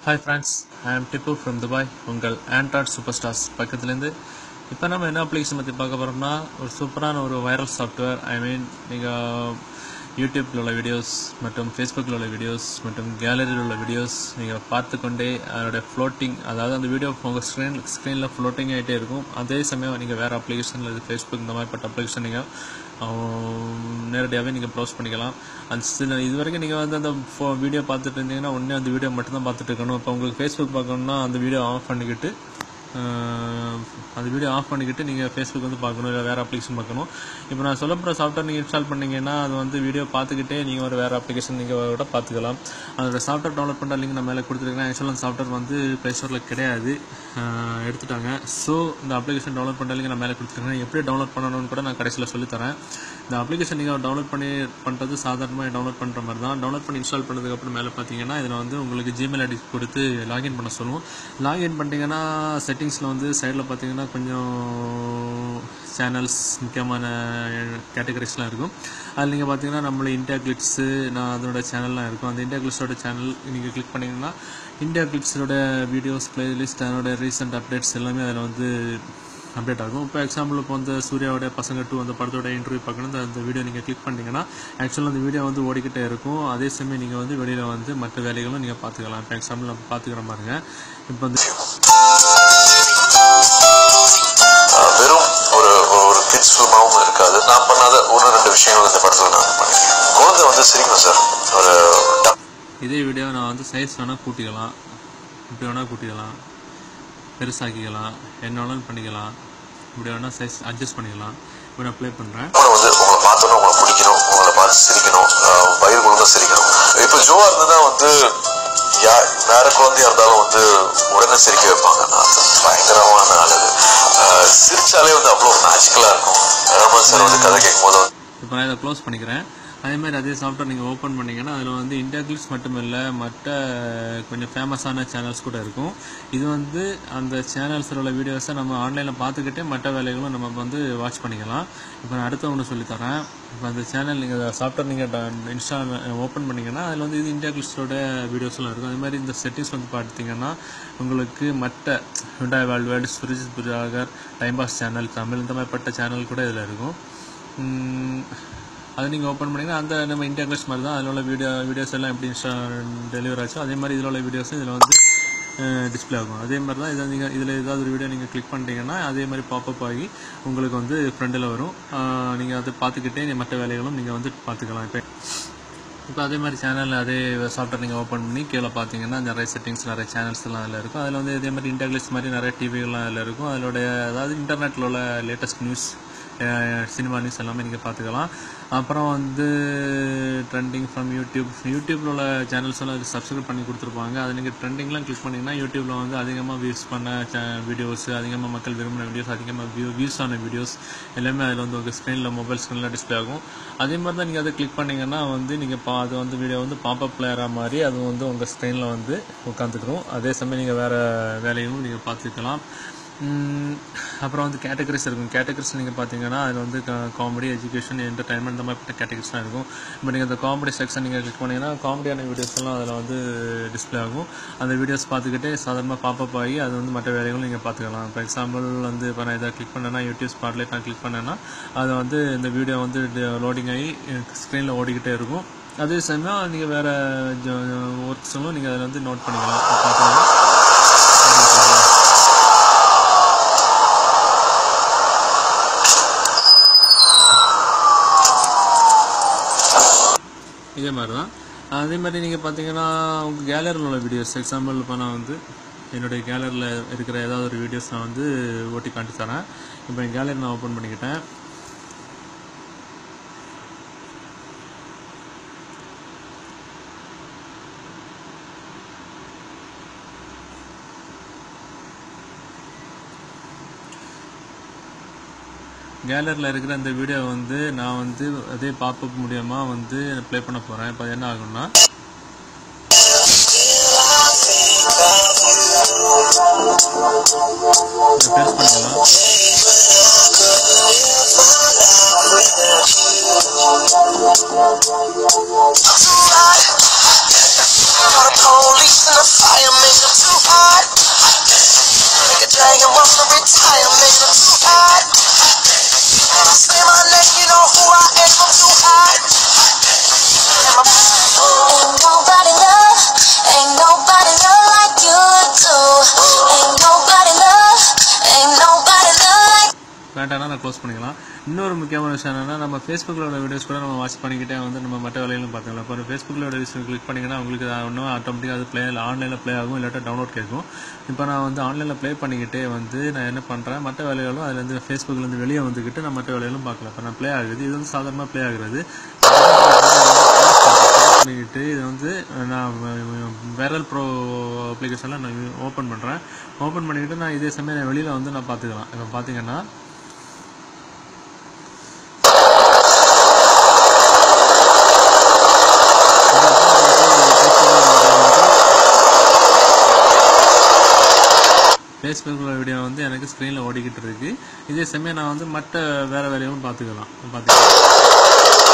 Hi friends I am Tippu from Dubai உங்கள் Android super stars பக்கத்துலேருந்து இப்போ நம்ம என்ன அப்ளிகேஷன் பற்றி பார்க்க போகிறோம்னா ஒரு சூப்பரான ஒரு வைரல் சாஃப்ட்வேர் ஐ மீன் நீங்கள் யூடியூப்பில் உள்ள வீடியோஸ் மற்றும் ஃபேஸ்புக்கில் உள்ள வீடியோஸ் மற்றும் கேலரியில் உள்ள வீடியோஸ் நீங்கள் பார்த்து கொண்டே அதோட ஃப்ளோட்டிங் அதாவது அந்த வீடியோ உங்கள் ஸ்க்ரீன் ஸ்க்ரீனில் ஃப்ளோட்டிங் ஆகிட்டே இருக்கும் அதே சமயம் நீங்கள் வேறு அப்ளிகேஷனில் இது ஃபேஸ்புக் இந்த மாதிரிப்பட்ட அப்ளிகேஷன் நீங்கள் நேரடியாகவே நீங்கள் ப்ரௌஸ் பண்ணிக்கலாம் அந்த சில இது வரைக்கும் நீங்கள் வந்து அந்த ஃபோ வீடியோ பார்த்துட்டு இருந்தீங்கன்னா ஒன்றே அந்த வீடியோ மட்டும்தான் பார்த்துட்டு இருக்கணும் இப்போ உங்களுக்கு ஃபேஸ்புக் பார்க்கணுன்னா அந்த வீடியோ ஆஃப் பண்ணிக்கிட்டு ஆஹ், அந்த வீடியோ ஆஃப் பண்ணிக்கிட்டு நீங்கள் ஃபேஸ்புக் வந்து பார்க்கணும் இல்லை வேறு அப்ளிகேஷன் பார்க்கணும் இப்போ நான் சொல்ல போகிற சாஃப்ட்வேர் நீங்கள் இன்ஸ்டால் பண்ணீங்கன்னா அது வந்து வீடியோ பார்த்துக்கிட்டே நீங்கள் ஒரு வேறு அப்ளிகேஷன் நீங்கள் கூட பார்த்துக்கலாம் அதோட சாஃப்ட்வேர் டவுன்லோட் பண்ணுற லிங்க் நான் மேலே கொடுத்துருக்கேன் ஆக்சுவலாக அந்த சாஃப்ட்வேர் வந்து ப்ளே ஸ்டோரில் கிடையாது ஆஹ், எடுத்துட்டாங்க ஸோ இந்த அப்ளிகேஷன் டவுன்லோட் பண்ணுற லிங்க் நான் மேலே கொடுத்துருக்கேன் எப்படி டவுன்லோட் பண்ணணும்னு கூட நான் கடைசியில் சொல்லித்தரேன் இந்த அப்ளிகேஷன் நீங்கள் டவுன்லோட் பண்ணி பண்ணுறது சாதாரணமாக டவுன்லோட் பண்ணுற மாதிரி தான் டவுன்லோட் பண்ணி இன்ஸ்டால் பண்ணதுக்கப்புறம் மேலே பார்த்தீங்கன்னா இதில் வந்து உங்களுக்கு ஜிமெயில் ஐடி கொடுத்து லாகின் பண்ண சொல்லுவோம் லாகின் பண்ணிட்டீங்கன்னா செட்டிங்ஸில் வந்து சைடில் பார்த்தீங்கன்னா கொஞ்சம் சேனல்ஸ் முக்கியமான கேட்டகரிஸ்லாம் இருக்கும் அதில் நீங்கள் பார்த்தீங்கன்னா நம்மள இந்தியா கிளிப்ஸு நான் அதனோட சேனல்லாம் இருக்கும் அந்த இந்தியா கிளிப்ஸோட சேனல் நீங்கள் கிளிக் பண்ணிங்கன்னா இந்தியா கிளிப்ஸோட வீடியோஸ் பிளேலிஸ்ட் அதனோட ரீசெண்ட் அப்டேட்ஸ் எல்லாமே அதில் வந்து அப்டேட் ஆகும் இப்போ எக்ஸாம்பிள் இப்போ வந்து சூர்யாவோட பசங்க டூ அந்த படத்தோட இன்டர்வியூ பார்க்கணும் அந்த- அந்த வீடியோ நீங்கள் கிளிக் பண்ணிட்டீங்கன்னா ஆக்சுவலாக அந்த வீடியோ வந்து ஓடிக்கிட்டே இருக்கும் அதே சமயம் நீங்கள் வந்து வெளியில் வந்து மற்ற வேலைகளும் நீங்கள் பார்த்துக்கலாம் இப்போ எக்ஸாம்பிள் நம்ம பார்த்துக்கிற பாருங்க இப்போ வந்து ஆஹ் வெறும் ஒரு ஒரு கிட்ஸ் ஃபிலிமாவும் இருக்காது நான் பண்ணாத ஒன்று ரெண்டு விஷயங்கள் இந்த படத்தில் நான் பண்ணியிருக்கேன் குழந்தை வந்து சிரிக்கணும் சார் ஒரு டப் இதே வீடியோ நான் வந்து சைஸ் வேணால் கூட்டிக்கலாம் இப்படி வேணால் கூட்டிக்கலாம் பெருசாக்கிக்கலாம் என்ன வேணாலும் பண்ணிக்கலாம் இப்படி வேணால் சைஸ் அட்ஜஸ்ட் பண்ணிக்கலாம் இப்போ நான் ப்ளே பண்ணுறேன் உங்களை வந்து உங்களை பார்த்தோன்னே உங்களை பிடிக்கணும் உங்களை பார்த்து சிரிக்கணும் ஆஹ் வயிறு குழுந்த சிரிக்கணும் இப்போ ஜோவா இருந்ததுன்னா வந்து யா வேற குழந்தையா இருந்தாலும் வந்து உடனே சிரிக்க வைப்பாங்க நான் பயங்கரமான ஆள் அது ஆஹ் சிரிச்சாலே வந்து அவ்வளோ மேஜிக்கலாக இருக்கும் ரமன் சார் வந்து கதை கேட்கும்போது வந்து இப்போ நான் இதை க்ளோஸ் பண்ணிக்கிறேன் அதே மாதிரி அதே சாஃப்ட்வேர் நீங்கள் ஓப்பன் பண்ணீங்கன்னா அதில் வந்து இந்தியா கிளிப்ஸ் மட்டும் இல்லை மற்ற கொஞ்சம் ஃபேமஸான சேனல்ஸ் கூட இருக்கும் இது வந்து அந்த சேனல்ஸில் உள்ள வீடியோஸை நம்ம ஆன்லைனில் பார்த்துக்கிட்டே மற்ற வேலைகளும் நம்ம வந்து வாட்ச் பண்ணிக்கலாம் இப்போ நான் அடுத்த ஒன்று சொல்லித்தரேன் இப்போ அந்த சேனல் நீங்கள் சாஃப்ட்வேர் நீங்கள் இன்ஸ்டால் ஓப்பன் பண்ணீங்கன்னா அதில் வந்து இது இந்தியா கிளிப்ஸோட வீடியோஸ்லாம் இருக்கும் அதே மாதிரி இந்த செட்டிங்ஸ் வந்து பார்த்தீங்கன்னா உங்களுக்கு மற்ற ஹுண்டாய் வேர்ல்டு வேர்ல்டு சுரிஜித் புஜாகர் டைம் பாஸ் சேனல் தமிழ் இந்த மாதிரிப்பட்ட சேனல் கூட இதில் இருக்கும் உம், அதை நீங்கள் ஓப்பன் பண்ணிங்கன்னா அந்த நம்ம இந்தியா கிளாஸ் மாதிரி தான் அதில் உள்ள வீடியோ வீடியோஸ் எல்லாம் எப்படி இன்ஸ்டா டெலிவரி ஆச்சோ அதே மாதிரி இதில் உள்ள வீடியோஸும் இதில் வந்து டிஸ்ப்ளே ஆகும் அதே மாதிரி தான் இதை நீங்கள் இதில் ஏதாவது ஒரு வீடியோ நீங்கள் கிளிக் பண்ணிட்டீங்கன்னா அதே மாதிரி பாப்பப் ஆகி உங்களுக்கு வந்து ஃப்ரெண்டில் வரும் நீங்கள் அதை பார்த்துக்கிட்டே மற்ற வேலைகளும் நீங்கள் வந்து பார்த்துக்கலாம் இப்போ இப்போ அதே மாதிரி சேனல் அதே சாஃப்ட்வேர் நீங்கள் ஓப்பன் பண்ணி கீழே பார்த்தீங்கன்னா நிறைய செட்டிங்ஸ் நிறைய சேனல்ஸ் எல்லாம் அதில் இருக்கும் அதில் வந்து இதே மாதிரி இன்டர்கிளிஸ் மாதிரி நிறைய டிவிகள்லாம் அதில் இருக்கும் அதோடைய அதாவது இன்டர்நெட்டில் உள்ள லேட்டஸ்ட் நியூஸ் சினிமா நியூஸ் எல்லாமே நீங்கள் பார்த்துக்கலாம் அப்புறம் வந்து ட்ரெண்டிங் ஃப்ரம் யூடியூப் யூடியூப்பில் உள்ள சேனல்ஸ் எல்லாம் அது சப்ஸ்கிரைப் பண்ணி கொடுத்துருப்பாங்க அதை நீங்கள் ட்ரெண்டிங்லாம் கிளிக் பண்ணிங்கன்னா யூடியூப்பில் வந்து அதிகமாக வியூஸ் பண்ண வீடியோஸ் அதிகமாக மக்கள் விரும்பின வீடியோஸ் அதிகமாக வியூ வியூஸ் ஆன வீடியோஸ் எல்லாமே அதில் வந்து உங்கள் ஸ்க்ரீனில் மொபைல் ஸ்க்ரீனில் டிஸ்ப்ளே ஆகும் அதே மாதிரி தான் நீங்கள் அதை கிளிக் பண்ணிங்கன்னா வந்து நீங்கள் பா அது வந்து வீடியோ வந்து பாப்பப் பிளேயராக மாதிரி அது வந்து உங்கள் ஸ்க்ரீனில் வந்து உட்காந்துக்கிறோம் அதே சமயம் நீங்கள் வேறு வேலையும் நீங்கள் பார்த்துக்கலாம் உம், அப்புறம் வந்து கேட்டகரிஸ் இருக்கும் கேட்டகரிஸ் நீங்கள் பார்த்தீங்கன்னா அதில் வந்து காமெடி எஜுகேஷன் என்டர்டைன்மெண்ட் இந்த மாதிரிப்பட்ட கேட்டகரிஸ்லாம் இருக்கும் இப்போ நீங்கள் அந்த காமெடி செக்ஷன் நீங்கள் கிளிக் பண்ணீங்கன்னா காமெடியான வீடியோஸ் எல்லாம் அதில் வந்து டிஸ்ப்ளே ஆகும் அந்த வீடியோஸ் பார்த்துக்கிட்டே சாதாரணமாக பாப்பப் ஆகி அது வந்து மற்ற வேலைகளும் நீங்கள் பார்த்துக்கலாம் இப்போ எக்ஸாம்பிள் வந்து இப்போ நான் இதை கிளிக் பண்ணேன்னா யூடியூப் ஸ்பாட்லைட் நான் கிளிக் பண்ணேன்னா அது வந்து இந்த வீடியோ வந்து லோடிங் ஆகி ஸ்க்ரீனில் ஓடிக்கிட்டே இருக்கும் அதே சமயம் நீங்கள் வேறு ஒர்க்ஸும் நீங்கள் அதில் வந்து நோட் பண்ணிக்கலாம் இப்ப பார்த்தீங்கன்னா இதே மாதிரி தான் அதே மாதிரி நீங்கள் பார்த்தீங்கன்னா உங்கள் கேலரியில் உள்ள வீடியோஸ் எக்ஸாம்பிள் இப்போ நான் வந்து என்னுடைய கேலரியில் இருக்கிற ஏதாவது ஒரு வீடியோஸ் நான் வந்து ஓட்டி காட்டி தரேன் இப்போ என் கேலரி நான் ஓப்பன் பண்ணிக்கிட்டேன் கேலரியில் இருக்கிற அந்த வீடியோ வந்து நான் வந்து அதே பாப்பப் மூலியமா வந்து ப்ளே பண்ண போகிறேன் இப்போ என்ன ஆகும்னா இதை பெருசு பண்ணிக்கலாம் Police and the firemen hot. When I say my name, you know who I am. I'm too hot. Ain't nobody love, ain't nobody love like you do. Ain't nobody love, ain't nobody love like வேண்டாம்னா நான் close பண்ணிக்கலாம் இன்னொரு முக்கியமான விஷயம் என்னன்னா நம்ம ஃபேஸ்புக்கில் உள்ள வீடியோஸ் கூட நம்ம வாட்ச் பண்ணிக்கிட்டே வந்து நம்ம மற்ற வேலைகளும் பார்த்துக்கலாம் இப்போ ஃபேஸ்புக்கில் வீடியோஸ் கிளிக் பண்ணிங்கன்னா உங்களுக்கு அது ஒன்றும் ஆட்டோமேட்டிக்காக அது ப்ளே ஆன்லைனில் ப்ளே ஆகும் இல்லாட்டா டவுன்லோட் கேட்கும் இப்போ நான் வந்து ஆன்லைனில் ப்ளே பண்ணிக்கிட்டே வந்து நான் என்ன பண்ணுறேன் மற்ற வேலைகளும் அதுலேருந்து ஃபேஸ்புக்லேருந்து வெளியே வந்துக்கிட்டு நான் மற்ற வேலைகளும் பார்க்கலாம் இப்போ நான் ப்ளே ஆகுது இது வந்து சாதாரணமாக ப்ளே ஆகுறது பண்ணிக்கிட்டு இது வந்து நான் வேரல் ப்ரோ அப்ளிகேஷனில் நான் ஓப்பன் பண்ணுறேன் ஓப்பன் பண்ணிக்கிட்டு நான் இதே சமயம் நான் வெளியில் வந்து நான் பார்த்துக்கலாம் இப்போ பார்த்தீங்கன்னா ஃபேஸ்புக்கில் வீடியோ வந்து எனக்கு ஸ்க்ரீனில் ஓடிக்கிட்டு இருக்கு இதே சமயம் நான் வந்து மற்ற வேறு வேலையும் பார்த்துக்கலாம் பார்த்துக்கலாம்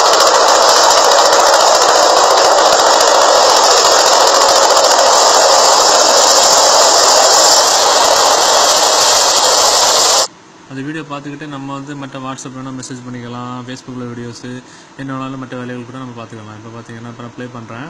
அந்த வீடியோ பார்த்துக்கிட்டு நம்ம வந்து மற்ற வாட்ஸ்அப் வேணால் மெசேஜ் பண்ணிக்கலாம் ஃபேஸ்புக்கில் வீடியோஸு என்ன வேணாலும் மற்ற வேலைகள் கூட நம்ம பார்த்துக்கலாம் இப்போ பார்த்தீங்கன்னா இப்போ நான் ப்ளே பண்ணுறேன்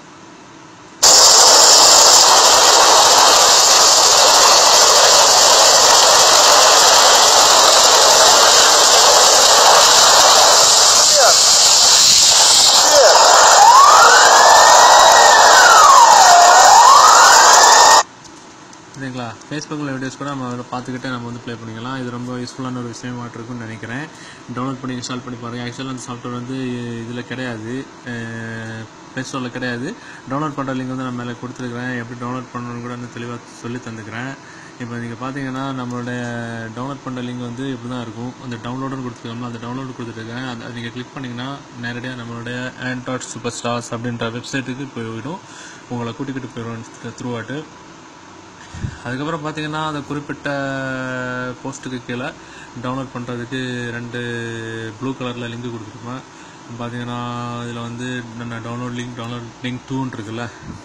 சரிங்களா ஃபேஸ்புக்கில் வீடியோஸ் கூட நம்ம அதில் பார்த்துக்கிட்டே நம்ம வந்து ப்ளே பண்ணிக்கலாம் இது ரொம்ப யூஸ்ஃபுல்லான ஒரு விஷயமாட்டு இருக்கும்னு நினைக்கிறேன் டவுன்லோட் பண்ணி இன்ஸ்டால் பண்ணி பாருங்கள் ஆக்சுவலாக அந்த சாஃப்ட்வேர் வந்து இதில் கிடையாது ப்ளே ஸ்டோரில் கிடையாது டவுன்லோட் பண்ணுற லிங்க் வந்து நான் மேலே கொடுத்துருக்குறேன் எப்படி டவுன்லோட் பண்ணணும்னு கூட நான் தெளிவாக சொல்லி தந்துக்கிறேன் இப்போ நீங்கள் பார்த்தீங்கன்னா நம்மளுடைய டவுன்லோட் பண்ணுற லிங்க் வந்து இப்படி தான் இருக்கும் அந்த டவுன்லோடுன்னு கொடுத்துருக்கோம்ல அந்த டவுன்லோடு கொடுத்துருக்கேன் அந்த அது நீங்கள் கிளிக் பண்ணிங்கன்னா நேரடியாக நம்மளுடைய ஆண்ட்ராய்ட் சூப்பர் ஸ்டார்ஸ் அப்படின்ற வெப்சைட்டுக்கு போய்விடும் உங்களை கூட்டிக்கிட்டு போயிடும் த்ரூ ஆட்டு அதுக்கப்புறம் பார்த்தீங்கன்னா அந்த குறிப்பிட்ட போஸ்ட்டுக்கு கீழே டவுன்லோட் பண்ணுறதுக்கு ரெண்டு ப்ளூ கலரில் லிங்க் கொடுத்துருப்பேன் பார்த்தீங்கன்னா இதில் வந்து நான் டவுன்லோட் லிங்க் டவுன்லோட் லிங்க் டூன்னு இருக்குல்ல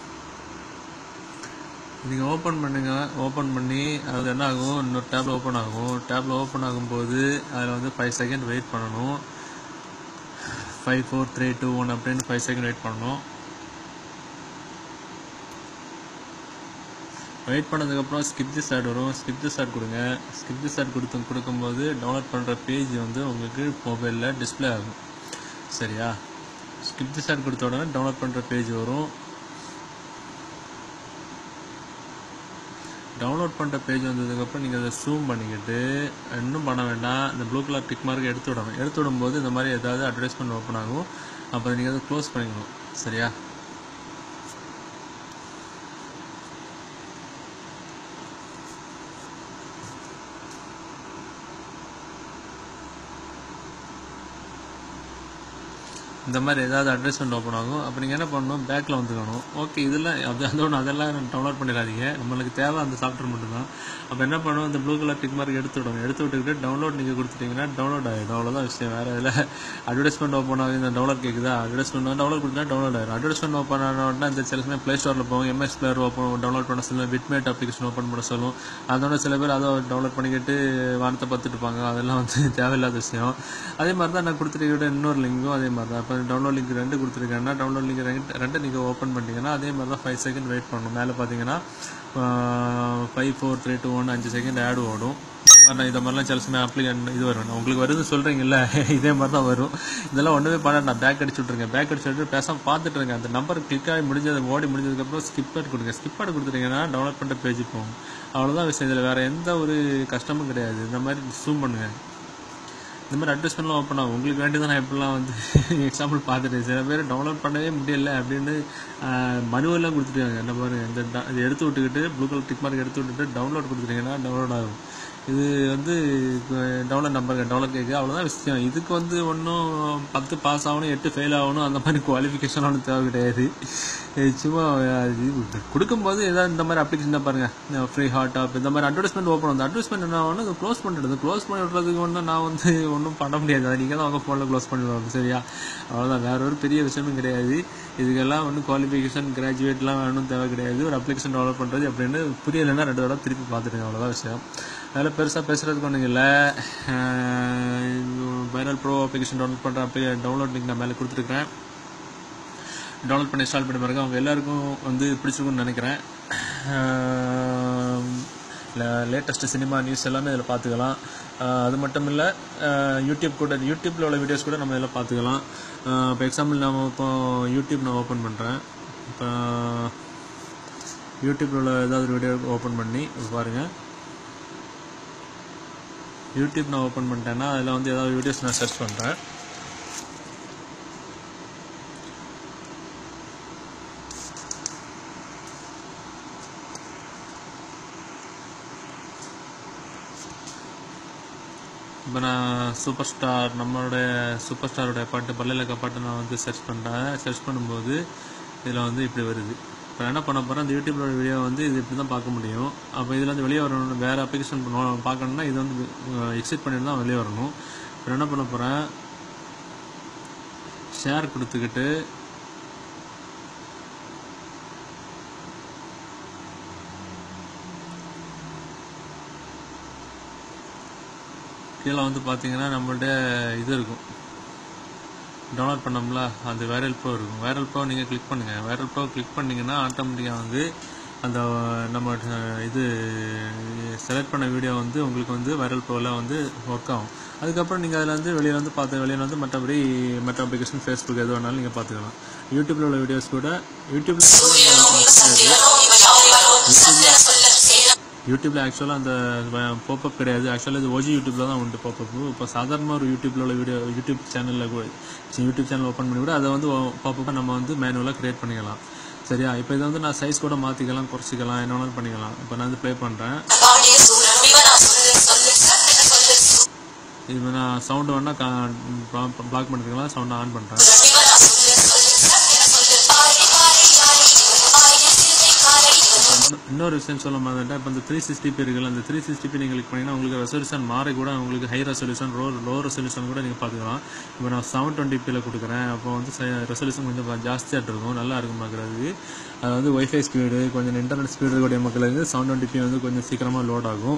நீங்கள் ஓப்பன் பண்ணுங்க ஓப்பன் பண்ணி அது என்ன ஆகும் இன்னொரு டேப்ல ஓப்பன் ஆகும் டேப்ல ஓப்பன் ஆகும்போது அதில் வந்து ஃபைவ் செகண்ட் வெயிட் பண்ணணும் five four three two one அப்படின்னு ஃபைவ் செகண்ட் வெயிட் பண்ணணும் வெயிட் பண்ணதுக்கப்புறம் ஸ்கிப் திஸ் ஆட் வரும் ஸ்கிப் திஸ் ஆட் கொடுங்க ஸ்கிப் திஸ் ஆட் கொடுத்து கொடுக்கும்போது டவுன்லோட் பண்ணுற பேஜ் வந்து உங்களுக்கு மொபைலில் டிஸ்ப்ளே ஆகும் சரியா ஸ்கிப் திஸ் ஆட் கொடுத்த உடனே டவுன்லோட் பண்ணுற பேஜ் வரும் டவுன்லோட் பண்ணுற பேஜ் வந்ததுக்கப்புறம் நீங்கள் அதை ஜூம் பண்ணிக்கிட்டு இன்னும் பண்ண வேண்டாம் இந்த ப்ளூ கலர் டிக் மார்க் எடுத்து விடணும் எடுத்து விடும்போது இந்த மாதிரி ஏதாவது அட்வர்டைஸ்மெண்ட் ஓப்பன் ஆகும் அப்போ நீங்கள் அதை க்ளோஸ் பண்ணிக்கணும் சரியா இந்த மாதிரி ஏதாவது அட்வர்டைஸ்மெண்ட் ஓப்பன் ஆகும் அப்போ நீங்கள் என்ன பண்ணணும் பேக்கில் வந்துக்கணும் ஓகே இதெல்லாம் அது அது ஒன்று அதெல்லாம் டவுன்லோட் பண்ணிடாதீங்க நம்மளுக்கு தேவை அந்த சாஃப்ட்வேர் மட்டும்தான் அப்போ என்ன பண்ணணும் இந்த ப்ளூ கலர் டிக் மார்க் எடுத்து விடணும் எடுத்து விட்டுக்கிட்டு டவுன்லோட் நீங்கள் கொடுத்துட்டீங்கன்னா டவுன்லோட் ஆகிடும் அவ்வளோதான் விஷயம் வேறு இதில் அட்வர்டைஸ்மெண்ட் ஓப்பன் ஆகுது இந்த டவுன்லோட் கேட்குதா அட்வர்டைஸ்மெண்ட் டவுன்லோட் கொடுத்தா டவுன்லோட் ஆகிடும் அட்வர்டைஸ்மெண்ட் ஓப்பன் ஆனோடனே இந்த சில சமயம் ப்ளே ஸ்டோரில் போகும் எம்எஸ் பிளேயர் ஓப்பன் டவுன்லோட் பண்ண சொல்லும் பிட்மேட் அப்ளிகேஷன் ஓப்பன் பண்ண சொல்லும் அதோட சில பேர் அதை டவுன்லோட் பண்ணிக்கிட்டு வானத்தை பார்த்துட்டு இருப்பாங்க அதெல்லாம் வந்து தேவையில்லாத விஷயம் அதே மாதிரி தான் நான் கொடுத்துருக்கிற இன்னொரு லிங்கும் அதே மாதிரி தான் இப்போ டவுன்லோட் லிங்க் ரெண்டு கொடுத்துருக்கேன்னா டவுன்லோட் லிங்க் ரெண்டு ரெண்டு நீங்கள் ஓப்பன் பண்ணிட்டீங்கன்னா அதே மாதிரி தான் ஃபைவ் செகண்ட் வெயிட் பண்ணணும் மேலே பார்த்தீங்கன்னா five four three two one அஞ்சு செகண்ட் ஆட் ஓடும் இந்த மாதிரி இதை மாதிரிலாம் சில சமயம் அப்ளிகேஷன் இது வரும் நான் உங்களுக்கு வருது சொல்கிறீங்கல்ல இதே மாதிரி தான் வரும் இதெல்லாம் ஒன்றுமே பண்ண நான் பேக் அடிச்சு விட்ருங்க பேக் அடிச்சு விட்டு பேசாமல் பார்த்துட்டு இருங்க அந்த நம்பர் கிளிக் ஆகி முடிஞ்சது ஓடி முடிஞ்சதுக்கப்புறம் ஸ்கிப் ஆட் கொடுங்க ஸ்கிப் ஆட் கொடுத்துட்டீங்கன்னா டவுன்லோட் பண்ணுற பேஜ் போகும் அவ்வளோதான் விஷயம் இதில் வேறு எந்த ஒரு கஷ்டமும் கிடையாது இந்த மாதிரி ஜூம் பண்ணுங்கள் இந்த மாதிரி அட்வர்டைஸ்மெண்ட்லாம் ஓப்பன் ஆகும் உங்களுக்கு வேண்டி தான் நான் எப்படிலாம் வந்து எக்ஸாம்பிள் பார்த்துட்டேன் சில பேர் டவுன்லோட் பண்ணவே முடியல அப்படின்னு மனுவெல்லாம் கொடுத்துருக்காங்க என்ன பாருங்க இந்த ட- இது எடுத்து விட்டுக்கிட்டு ப்ளூ கலர் டிக் மார்க் எடுத்து விட்டுட்டு டவுன்லோட் கொடுத்துட்டீங்கன்னா டவுன்லோட் ஆகும் இது வந்து டவுன்லோட் நம்பர் டவுன்லோட் கேட்குது அவ்வளோதான் விஷயம் இதுக்கு வந்து ஒன்றும் பத்து பாஸ் ஆகணும் எட்டு ஃபெயில் ஆகணும் அந்த மாதிரி குவாலிஃபிகேஷன் ஒன்றும் தேவை கிடையாது இது சும்மா அது கொடுக்கும்போது ஏதாவது இந்த மாதிரி அப்ளிகேஷன் தான் பாருங்க ஃப்ரீ ஹாட் ஆப் இந்த மாதிரி அட்வர்டைஸ்மெண்ட் ஓப்பன் வந்து அட்வர்டைஸ்மெண்ட் என்ன ஆகணும் அதை க்ளோஸ் பண்ணிடுது க்ளோஸ் பண்ணி விட்றதுக்கு ஒன்றும் நான் வந்து ஒன்றும் பண்ண முடியாது அதை நீங்கள் தான் உங்கள் ஃபோனில் க்ளோஸ் பண்ணி விடணும் சரியா அவ்வளோதான் வேற ஒரு பெரிய விஷயமும் கிடையாது இதுக்கெல்லாம் ஒன்றும் குவாலிஃபிகேஷன் கிராஜுவேட்லாம் வேணும் தேவை கிடையாது ஒரு அப்ளிகேஷன் டெவலப் பண்ணுறது அப்படின்னு புரியலைன்னா ரெண்டு தடவை திருப்பி பார்த்துருங்க அவ்வளோதான் விஷயம் அதில் பெருசாக பேசுகிறதுக்கு ஒன்றும் இல்லை வைரல் ப்ரோ அப்ளிகேஷன் டவுன்லோட் பண்ணுற அப்ளி டவுன்லோட் லிங்க் நான் மேலே கொடுத்துருக்கேன் டவுன்லோட் பண்ணி இன்ஸ்டால் பண்ணி பாருங்க அவங்க எல்லாருக்கும் வந்து பிடிச்சிருக்கும்னு நினைக்கிறேன் லேட்டஸ்ட் சினிமா நியூஸ் எல்லாமே இதில் பார்த்துக்கலாம் ஆஹ் அது மட்டும் இல்லை யூடியூப் கூட யூடியூப்பில் உள்ள வீடியோஸ் கூட நம்ம இதில் பார்த்துக்கலாம் இப்போ எக்ஸாம்பிள் நம்ம இப்போ யூடியூப் நான் ஓப்பன் பண்ணுறேன் இப்போ யூடியூப்பில் உள்ள ஏதாவது ஒரு வீடியோ ஓப்பன் பண்ணி இப்ப பாருங்கள் யூடியூப் நான் ஓப்பன் பண்ணிட்டேன்னா அதில் வந்து ஏதாவது வீடியோஸ் நான் சர்ச் பண்ணுறேன் இப்போ நான் சூப்பர் ஸ்டார் நம்மளுடைய சூப்பர் ஸ்டாருடைய பாட்டு பல்லிலக்க பாட்டு நான் வந்து சர்ச் பண்ணுறேன் சர்ச் பண்ணும்போது இதில் வந்து இப்படி வருது இப்போ என்ன பண்ண போகிறேன் அந்த யூடியூப்ல வீடியோ வந்து இது இப்படி தான் பார்க்க முடியும் அப்போ இதில் வந்து வெளியே வரணும் வேறு அப்ளிகேஷன் பார்க்கணுன்னா இது வந்து எக்ஸிட் பண்ணிட்டு தான் வெளியே வரணும் இப்போ என்ன பண்ண போகிறேன் ஷேர் கொடுத்துக்கிட்டு கீழே வந்து பார்த்தீங்கன்னா நம்மள்ட்ட இது இருக்கும் டவுன்லோட் பண்ணோம்ல அந்த வைரல் ப்ரோ இருக்கும் வைரல் ப்ரோ நீங்கள் கிளிக் பண்ணுங்கள் வைரல் ப்ரோ கிளிக் பண்ணிங்கன்னா ஆட்டோமேட்டிக்காக வந்து அந்த நம்ம அஹ், இது செலக்ட் பண்ண வீடியோ வந்து உங்களுக்கு வந்து வைரல் ப்ரோவில் வந்து ஒர்க் ஆகும் அதுக்கப்புறம் நீங்கள் அதில் வந்து வெளியில் வந்து பார்த்து வெளியில் வந்து மற்றபடி மற்ற அப்ளிகேஷன் ஃபேஸ்புக் எது வேணாலும் நீங்கள் பார்த்துக்கலாம் யூடியூப்பில் உள்ள வீடியோஸ் கூட யூடியூப்பில் யூடியூப்ல ஆக்சுவலாக அந்த பாப்பப் கிடையாது ஆக்சுவலாக இது ஓஜி யூடியூப்ல தான் உண்டு பாப்பப் இப்போ சாதாரணமாக ஒரு யூடியூப்ல உள்ள வீடியோ யூடியூப் சேனலில் கூட சி- யூடியூப் சேனல் ஓப்பன் பண்ணி கூட அதை வந்து பாப்பப்பை நம்ம வந்து மேனுவலாக கிரியேட் பண்ணிக்கலாம் சரியா இப்போ இதை வந்து நான் சைஸ் கூட மாற்றிக்கலாம் குறைச்சிக்கலாம் என்ன வேணாலும் பண்ணிக்கலாம் இப்போ நான் வந்து ப்ளே பண்ணுறேன் இப்போ நான் சவுண்டு வேணால் பிளாக் பண்ணிக்கலாம் சவுண்டை ஆன் பண்ணுறேன் இன்னொரு விஷயம் சொல்ல மாதிரிட்டா இப்போ இந்த த்ரீ சிக்ஸ்டி பி இருக்குல்ல அந்த த்ரீ சிக்ஸ்டி பி நீங்கள் கிளிக் பண்ணிங்கன்னா உங்களுக்கு ரெசல்யூஷன் மாறி கூட உங்களுக்கு high resolution low low resolution கூட நீங்கள் பார்த்துக்கலாம் இப்போ நான் செவன் டுவெண்ட்டி பியில் கொடுக்குறேன் அப்போ வந்து ரெசல்யூஷன் கொஞ்சம் ஜாஸ்தியாக இருக்கும் நல்லா இருக்கும் பார்க்குறதுக்கு அது வந்து ஒய்ஃபை ஸ்பீடு கொஞ்சம் இன்டர்நெட் ஸ்பீடு இருக்கக்கூடிய மக்களுக்கு செவன் டுவெண்ட்டி பி வந்து கொஞ்சம் சீக்கிரமாக லோட் ஆகும்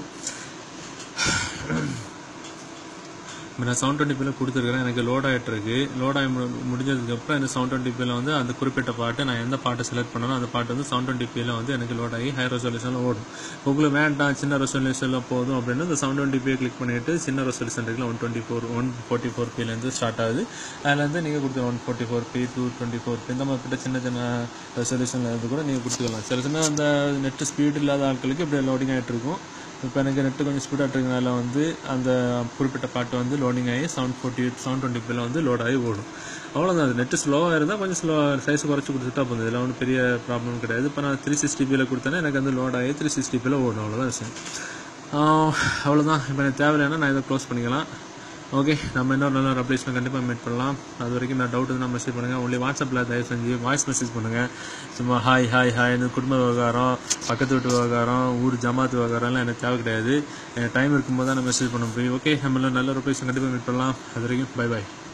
இப்போ நான் செவன் டுவெண்ட்டி பியில் கொடுத்துருக்கிறேன் எனக்கு லோட் ஆகிட்டு இருக்கு லோட் ஆகி மு- முடிஞ்சதுக்கப்புறம் இந்த செவன் டுவெண்ட்டி பியில் வந்து அந்த குறிப்பிட்ட பாட்டு நான் எந்த பாட்டை செலக்ட் பண்ணனோ அந்த பாட்டு வந்து செவன் டுவெண்ட்டி பியில் வந்து எனக்கு லோட் ஆகி ஹை ரெசல்யூஷனில் ஓடும் உங்களுக்கு வேண்டாம் சின்ன ரெசல்யூஷனில் போதும் அப்படின்னு இந்த செவன் டுவெண்ட்டி பியை கிளிக் பண்ணிட்டு சின்ன ரெசல்யூஷன் இருக்குல்ல one twenty four one forty four பிலேருந்து ஸ்டார்ட் ஆகுது அதுலேருந்து நீங்கள் கொடுத்து one forty four P two twenty four P இந்த மாதிரி சின்ன சின்ன ரெசல்யூஷனில் இருந்து கூட நீங்கள் கொடுத்துக்கலாம் சில சின்ன அந்த நெட்டு ஸ்பீடு இல்லாத ஆட்களுக்கு இப்படி லோடிங் ஆகிட்டு இருக்கும் இப்போ எனக்கு நெட்டு கொஞ்சம் ஸ்பீடாக இருக்கிறதுனால வந்து அந்த குறிப்பிட்ட பாட்டு வந்து லோடிங் ஆகி seven forty eight seven twenty பில் வந்து லோட் ஆகி ஓடும் அவ்வளோதான் அது நெட்டு ஸ்லோவாக இருந்தால் கொஞ்சம் ஸ்லோ சைஸ் குறைச்சி கொடுத்துட்டா போதும் இதில் ஒன்றும் பெரிய ப்ராப்ளம் கிடையாது இப்போ நான் த்ரீ சிக்ஸ்டி பியில் கொடுத்தேன்னா எனக்கு வந்து லோட் ஆகி த்ரீ சிக்ஸ்டி பியில் ஓடும் அவ்வளோதான் விஷயம் ஆஹ் அவ்வளோதான் இப்போ எனக்கு தேவையில்லைன்னா நான் இதை க்ளோஸ் பண்ணிக்கலாம் ஓகே நம்ம இன்னொரு நல்ல ஒரு அப்ளிகேஷன் கண்டிப்பாக மீட் பண்ணலாம் அது வரைக்கும் நான் டவுட் இருந்தால் மெசேஜ் பண்ணுங்கள் ஒன்லி வாட்ஸ்அப்பில் தயவு செஞ்சு வாய்ஸ் மெசேஜ் பண்ணுங்கள் சும்மா ஹாய் ஹாய் ஹாய் இந்த குடும்ப விவகாரம் பக்கத்து வீட்டு விவகாரம் ஊர் ஜமாத்து விவகாரம்லாம் எனக்கு தேவை கிடையாது எனக்கு டைம் இருக்கும்போது தான் நான் மெசேஜ் பண்ண முடியும் ஓகே நம்ம இன்னொரு நல்ல ஒரு அப்ளிகேஷன் கண்டிப்பாக மீட் பண்ணலாம் அது வரைக்கும் பை பை